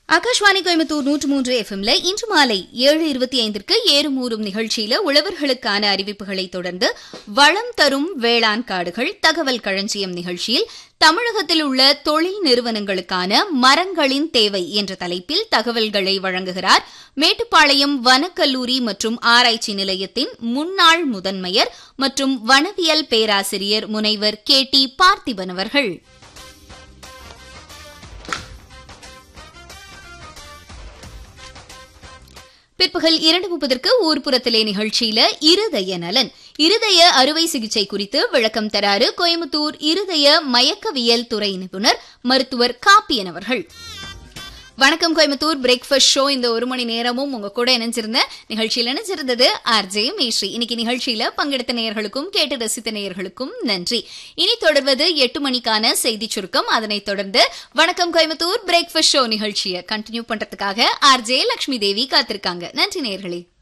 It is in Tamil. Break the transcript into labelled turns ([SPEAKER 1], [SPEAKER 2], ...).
[SPEAKER 1] ஆகாஷ்வாணி கோயம்புத்தூர் நூற்று மூன்று எஃப்எம்ல இன்று மாலை ஏழு இருபத்தி ஐந்திற்கு ஏறும் ஊறும் நிகழ்ச்சியில உழவர்களுக்கான அறிவிப்புகளை தொடர்ந்து வளம் தரும் வேளாண் காடுகள் தகவல் களஞ்சியம் நிகழ்ச்சியில் தமிழகத்தில் உள்ள தொழில் நிறுவனங்களுக்கான மரங்களின் தேவை என்ற தலைப்பில் தகவல்களை வழங்குகிறார் மேட்டுப்பாளையம் வனக்கல்லூரி மற்றும் ஆராய்ச்சி நிலையத்தின் முன்னாள் முதன்மையர் மற்றும் வனவியல் பேராசிரியர் முனைவர் கே டி பார்த்திபன் அவர்கள் பிற்பகல் இரண்டு முப்பதற்கு ஊர்ப்புறத்திலே நிகழ்ச்சியில இருதய நலன் இருதய அறுவை சிகிச்சை குறித்து விளக்கம் தராறு கோயம்புத்தூர் இருதய மயக்கவியல் துறை நிபுணர் மருத்துவர் காப்பியன் அவர்கள் வணக்கம் கோயம்புத்தூர் பிரேக்ஃபாஸ்ட் ஷோ இந்த ஒரு மணி நேரமும் உங்க கூட இணைஞ்சிருந்த நிகழ்ச்சியில் இணைஞ்சிருந்தது ஆர்ஜே மேஸ்ரீ இன்னைக்கு நிகழ்ச்சியில பங்கெடுத்த நேயர்களுக்கும் கேட்டு ரசித்த நேயர்களுக்கும் நன்றி இனி தொடர்வது எட்டு மணிக்கான செய்தி சுருக்கம் அதனைத் தொடர்ந்து வணக்கம் கோயம்புத்தூர் பிரேக்ஃபாஸ்ட் ஷோ நிகழ்ச்சியை கண்டினியூ பண்றதுக்காக ஆர்ஜே லட்சுமி தேவி காத்திருக்காங்க நன்றி நேயர்களே